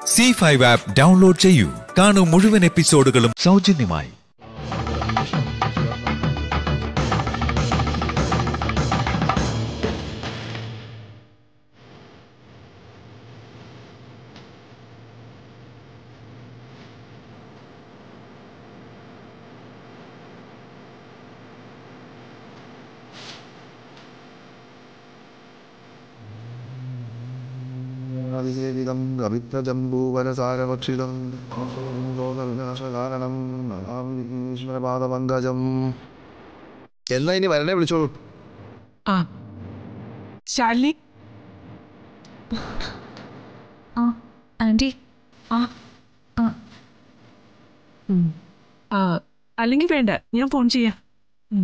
C five app download ചെയ്യൂ കാണൂ മുഴുവൻ എപ്പിസോഡുകളും സൗജന്യമായി അതിശേവിതം കവിത്രജംബൂവരസാരഭക്ഷിതം ദോഷവിനാശകാരണം ഈശ്വരപാദപങ്കജം എന്നാ ഇനി വരണേ വിളിച്ചോളൂ ആ ശാലിനി ആ ആൻറ്റി ആ ആ ഉം. ആ അല്ലെങ്കിൽ വേണ്ട ഞാൻ ഫോൺ ചെയ്യാം ഉം.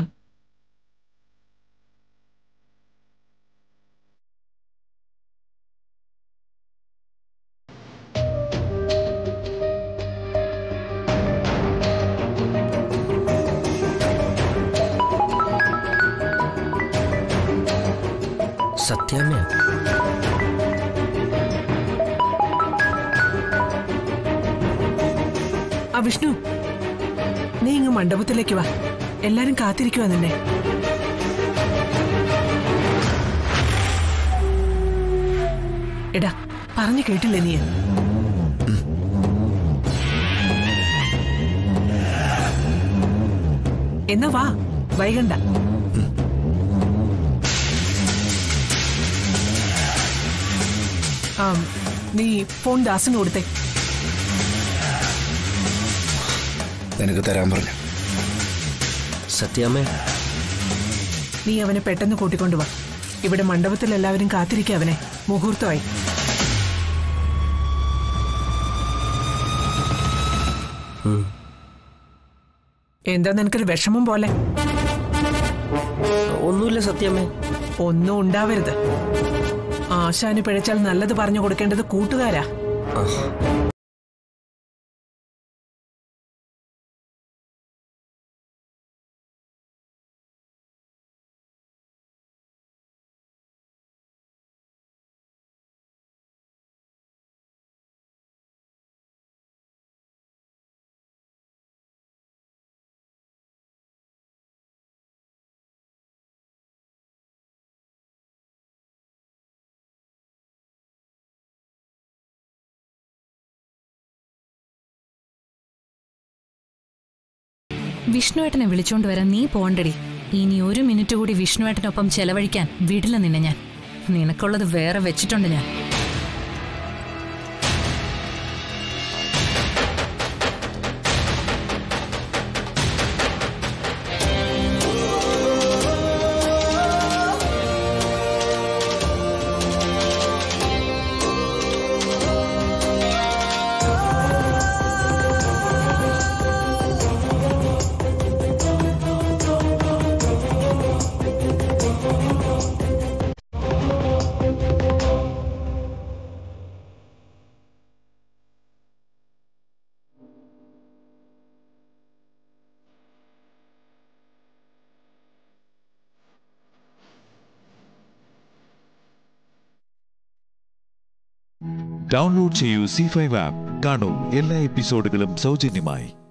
സത്യാമ്മ ആ വിഷ്ണു നീ ഇങ്ങ് മണ്ഡപത്തിലേക്ക് വാ എല്ലാരും കാത്തിരിക്കുവാ നിന്നെ എടാ പറഞ്ഞു കേട്ടില്ലേ നീ എന്നാ വാ വൈകണ്ട ആ നീ ഫോൺ ദാസിന് കൊടുത്തേ നിനക്ക് തരാൻ പറഞ്ഞു സത്യാമ്മ നീ അവനെ പെട്ടെന്ന് കൂട്ടിക്കൊണ്ടുവാ ഇവിടെ മണ്ഡപത്തിൽ എല്ലാവരും കാത്തിരിക്കുക അവനെ മുഹൂർത്തമായി എന്താ നിനക്കൊരു വിഷമം പോലെ ഒന്നുമില്ല സത്യാമ്മ ഒന്നും ഉണ്ടാവരുത് ആശാന് പിഴച്ചാൽ നല്ലത് പറഞ്ഞു കൊടുക്കേണ്ടത് കൂട്ടുകാരാ വിഷ്ണുവേട്ടനെ വിളിച്ചോണ്ട് വരാൻ നീ പോണ്ടടി ഇനി ഒരു മിനിറ്റ് കൂടി വിഷ്ണുവേട്ടനൊപ്പം ചെലവഴിക്കാൻ വിടില്ല നിന്നെ ഞാൻ നിനക്കുള്ളത് വേറെ വെച്ചിട്ടുണ്ട് ഞാൻ ഡൗൺലോഡ് ചെയ്യൂ സി ഫൈവ് ആപ്പ് കാണൂ എല്ലാ എപ്പിസോഡുകളും സൗജന്യമായി